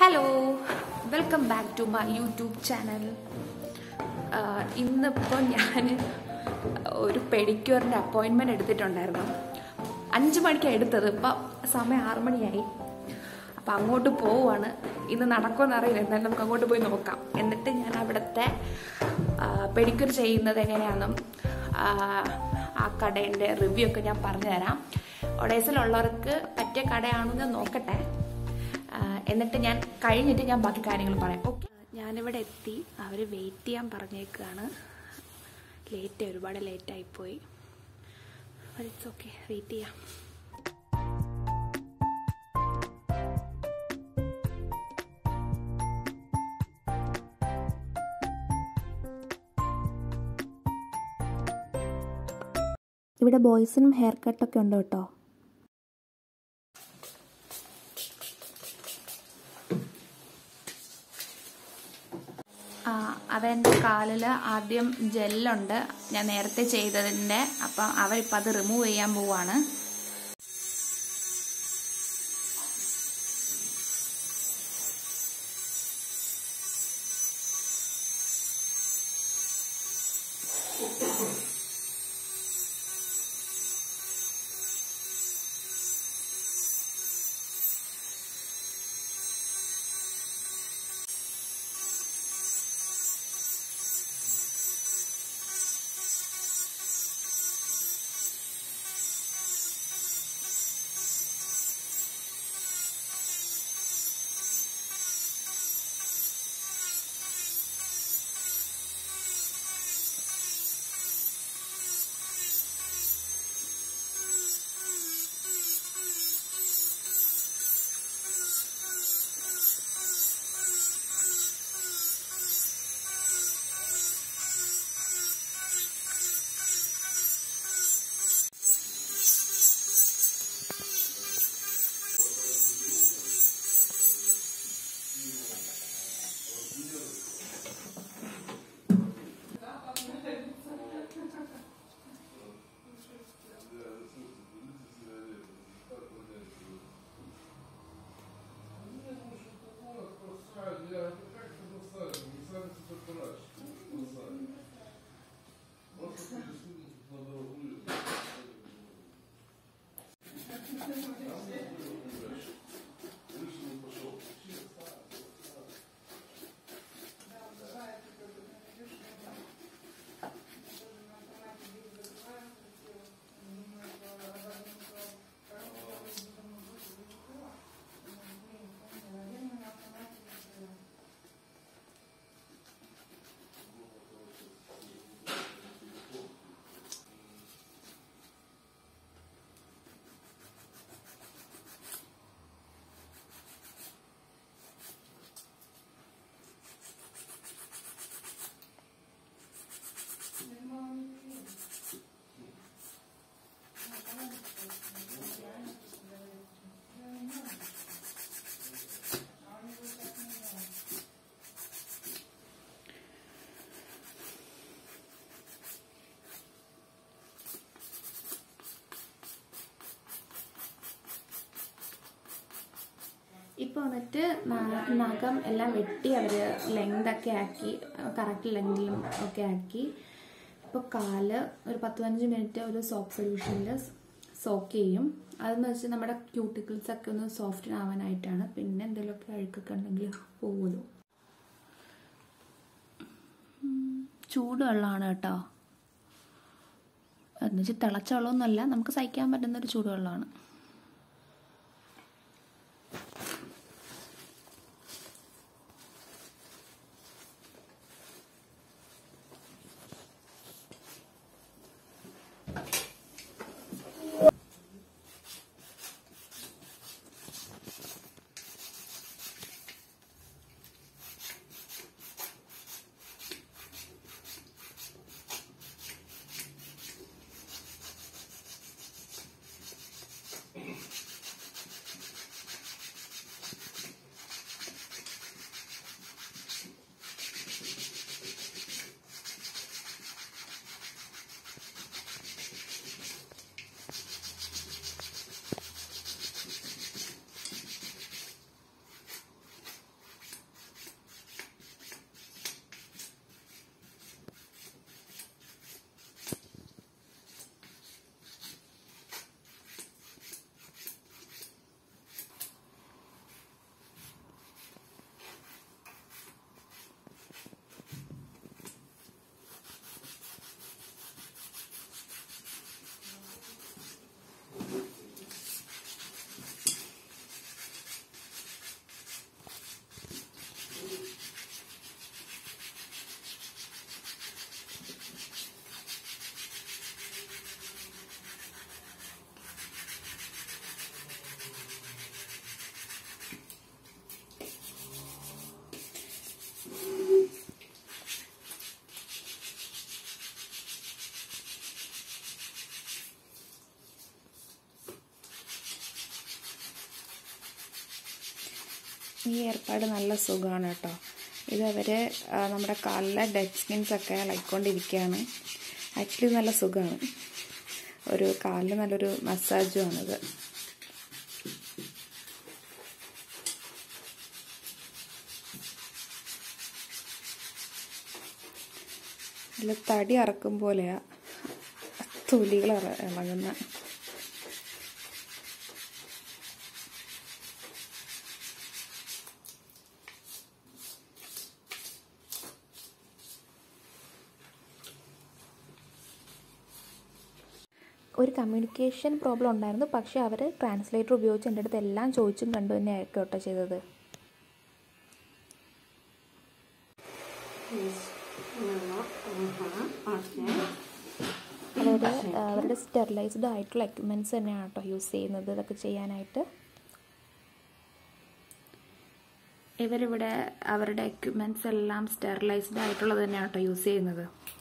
hello welcome back to my YouTube channel ഇന്നിപ്പോൾ ഞാൻ ഒരു പെഡിക്യൂറിൻ്റെ അപ്പോയിൻമെൻ്റ് എടുത്തിട്ടുണ്ടായിരുന്നു അഞ്ച് മണിക്കാണ് എടുത്തത് ഇപ്പം സമയം ആറ് മണിയായി അപ്പം അങ്ങോട്ട് പോവുകയാണ് ഇന്ന് നടക്കുമെന്ന് അറിയില്ല എന്തായാലും നമുക്ക് അങ്ങോട്ട് പോയി നോക്കാം എന്നിട്ട് ഞാൻ അവിടുത്തെ പെഡിക്യൂർ ചെയ്യുന്നത് എങ്ങനെയാണെന്നും ആ, ആ കടേൻ്റെ റിവ്യൂ ഒക്കെ ഞാൻ പറഞ്ഞു തരാം ഒഡേസിലുള്ളവർക്ക് പറ്റിയ കടയാണെന്ന് ഞാൻ നോക്കട്ടെ ആ, എന്നിട്ട് ഞാൻ കഴിഞ്ഞിട്ട് ഞാൻ ബാക്കി കാര്യങ്ങൾ പറയാം ഓക്കെ ഞാനിവിടെ എത്തി അവർ വെയിറ്റ് ചെയ്യാൻ പറഞ്ഞേക്കാണ് ലേറ്റ് ഒരുപാട് ലേറ്റ് ആയിപ്പോയി ഇറ്റ്സ് ഓക്കെ വെയിറ്റ് ചെയ്യാം ഇവിടെ ബോയ്സിനും ഹെയർ കട്ടൊക്കെ ഉണ്ട് കേട്ടോ ആ, അവൻ്റെ കാലിൽ ആദ്യം ജെല്ലുണ്ട് ഞാൻ നേരത്തെ ചെയ്തതിൻ്റെ അപ്പം അവരിപ്പോൾ അത് റിമൂവ് ചെയ്യാൻ പോവാണ് ഇപ്പോൾ വന്നിട്ട് ന- നഖം എല്ലാം വെട്ടി അവർ ലെങ്തൊക്കെ ആക്കി കറക്റ്റ് ലെങ്തിലും ഒക്കെ ആക്കി ഇപ്പോൾ കാല് ഒരു പത്ത് പതിനഞ്ച് മിനിറ്റ് ഒരു സോപ്പ് സൊല്യൂഷനിൽ സോക്ക് ചെയ്യും അതെന്ന് വെച്ചാൽ നമ്മുടെ ക്യൂട്ടിക്കിൾസ് ഒക്കെ ഒന്ന് സോഫ്റ്റ് ആവാനായിട്ടാണ് പിന്നെ എന്തെങ്കിലുമൊക്കെ അഴുക്കൊക്കെ ഉണ്ടെങ്കിൽ പോകുമല്ലോ ചൂടുവെള്ളമാണ് കേട്ടോ എന്ന് വെച്ചാൽ തിളച്ച വെള്ളമൊന്നുമല്ല നമുക്ക് സഹിക്കാൻ പറ്റുന്ന ഒരു ചൂടുവെള്ളമാണ് ഈ ഏർപ്പാട് നല്ല സുഖമാണ് കേട്ടോ ഇതവർ നമ്മുടെ കാലിലെ ഡെഡ് സ്കിൻസ് ഒക്കെ ഇളക്കിക്കൊണ്ടിരിക്കുകയാണ് ആക്ച്വലി നല്ല സുഖമാണ് ഒരു കാലിൽ നല്ലൊരു മസാജുമാണിത് നല്ല തടി അറക്കും പോലെയാ തൊലികൾ ഇളകുന്ന ഒരു കമ്മ്യൂണിക്കേഷൻ പ്രോബ്ലം ഉണ്ടായിരുന്നു പക്ഷേ അവർ ട്രാൻസ്ലേറ്റർ ഉപയോഗിച്ച് എൻ്റെ അടുത്ത് എല്ലാം ചോദിച്ചും കണ്ടു തന്നെ ആയിരിക്കും കേട്ടോ ചെയ്തത് അവർ അവരുടെ സ്റ്റെറിലൈസ്ഡ് ആയിട്ടുള്ള എക്യുപ്മെൻറ്റ്സ് തന്നെയാണ് കേട്ടോ യൂസ് ചെയ്യുന്നത് ഇതൊക്കെ ചെയ്യാനായിട്ട് ഇവരിവിടെ അവരുടെ എക്യുപ്മെൻറ്റ്സ് എല്ലാം സ്റ്റെറിലൈസ്ഡ് ആയിട്ടുള്ളത് തന്നെയാണ് കേട്ടോ യൂസ് ചെയ്യുന്നത്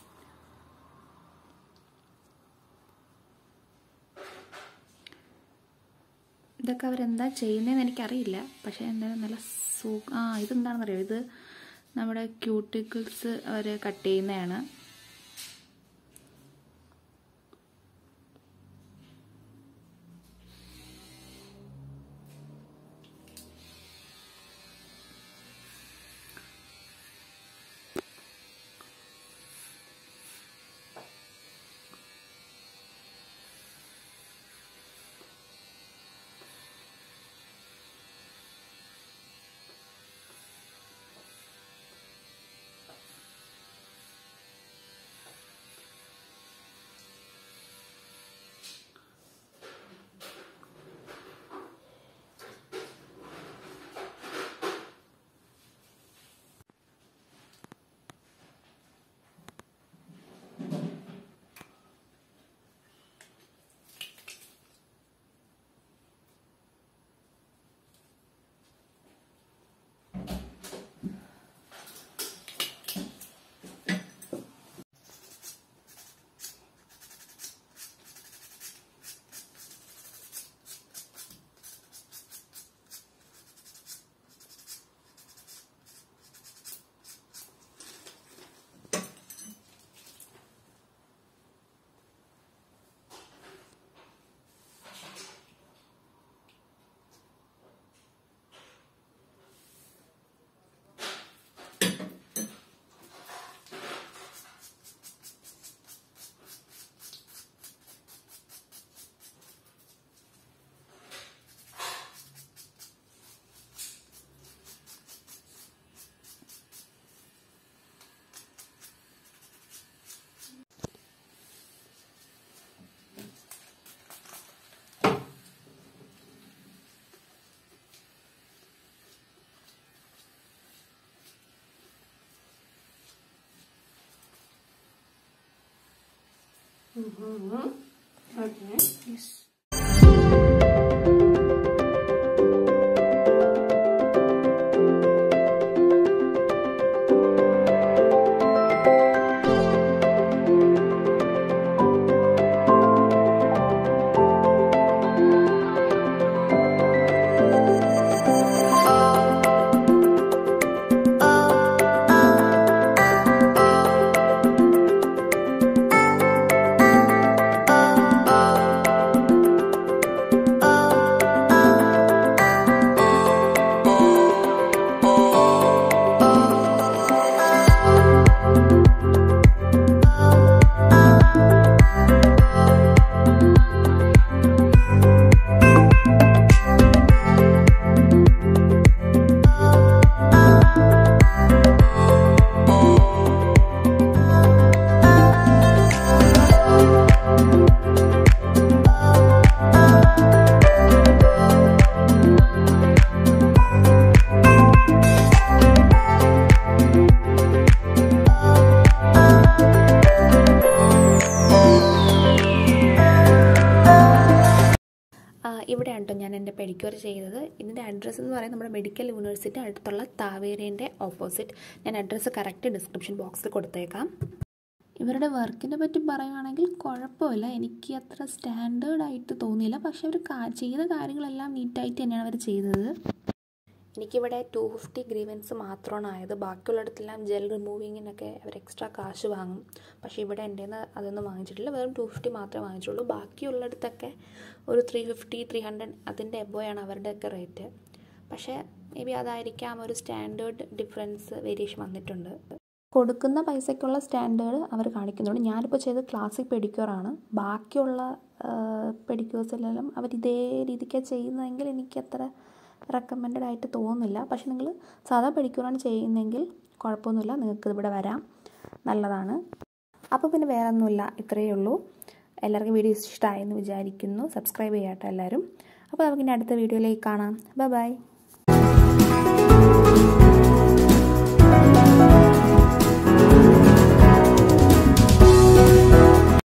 ഇതൊക്കെ അവരെന്താ ചെയ്യുന്നതെന്ന് എനിക്കറിയില്ല പക്ഷേ എന്തായാലും നല്ല സൂ ആ ഇതെന്താണെന്നറിയോ ഇത് നമ്മുടെ ക്യൂട്ടിക്കിൾസ് അവർ കട്ട് ചെയ്യുന്നതാണ് ഇവിടെയാണ് കേട്ടോ ഞാൻ എൻ്റെ പെഡിക്യൂർ ചെയ്തത് ഇതിൻ്റെ അഡ്രസ്സ് എന്ന് പറയുന്നത് നമ്മുടെ മെഡിക്കൽ യൂണിവേഴ്സിറ്റി അടുത്തുള്ള താവേരേൻ്റെ ഓപ്പോസിറ്റ് ഞാൻ അഡ്രസ്സ് കറക്റ്റ് ഡിസ്ക്രിപ്ഷൻ ബോക്സിൽ കൊടുത്തേക്കാം ഇവരുടെ വർക്കിനെ പറ്റി പറയുകയാണെങ്കിൽ കുഴപ്പമില്ല എനിക്ക് അത്ര സ്റ്റാൻഡേർഡ് ആയിട്ട് തോന്നിയില്ല പക്ഷെ അവർ ചെയ്ത കാര്യങ്ങളെല്ലാം നീറ്റായിട്ട് തന്നെയാണ് അവർ ചെയ്തത് എനിക്കിവിടെ ടു ഫിഫ്റ്റി ഗ്രീവൻസ് മാത്രമാണ് ആയത് ബാക്കിയുള്ളിടത്തെല്ലാം ജെൽ റിമൂവിങ്ങിനൊക്കെ അവർ എക്സ്ട്രാ കാശ് വാങ്ങും പക്ഷേ ഇവിടെ എൻ്റെ നിന്ന് അതൊന്നും വാങ്ങിച്ചിട്ടില്ല വെറും ടു ഫിഫ്റ്റി മാത്രമേ വാങ്ങിച്ചുള്ളൂ ബാക്കിയുള്ളിടത്തൊക്കെ ഒരു ത്രീ ഫിഫ്റ്റി ത്രീ ഹൺഡ്രഡ് അതിൻ്റെ എബോയാണ് അവരുടെയൊക്കെ റേറ്റ് പക്ഷേ മേ ബി അതായിരിക്കാം ഒരു സ്റ്റാൻഡേർഡ് ഡിഫറൻസ് വേരിയേഷൻ വന്നിട്ടുണ്ട് കൊടുക്കുന്ന പൈസയ്ക്കുള്ള സ്റ്റാൻഡേർഡ് അവർ കാണിക്കുന്നുണ്ട് ഞാനിപ്പോൾ ചെയ്തത് ക്ലാസിക് പെഡിക്യൂറാണ് ബാക്കിയുള്ള പെഡിക്യൂർസിലെല്ലാം അവർ ഇതേ രീതിക്കാണ് ചെയ്യുന്നതെങ്കിൽ എനിക്ക് അത്ര റെക്കമെൻഡഡ് ആയിട്ട് തോന്നുന്നില്ല പക്ഷെ നിങ്ങൾ സാധാ പെഡിക്യൂറാണ് ചെയ്യുന്നതെങ്കിൽ കുഴപ്പമൊന്നുമില്ല നിങ്ങൾക്ക് ഇവിടെ വരാം നല്ലതാണ് അപ്പോൾ പിന്നെ വേറെ ഒന്നുമില്ല ഇത്രയേ ഉള്ളൂ എല്ലാവർക്കും വീഡിയോ ഇഷ്ടമായെന്ന് വിചാരിക്കുന്നു സബ്സ്ക്രൈബ് ചെയ്യാട്ടോ എല്ലാവരും അപ്പോൾ നമുക്കിനി അടുത്ത വീഡിയോയിലേക്ക് കാണാം ബൈ ബൈ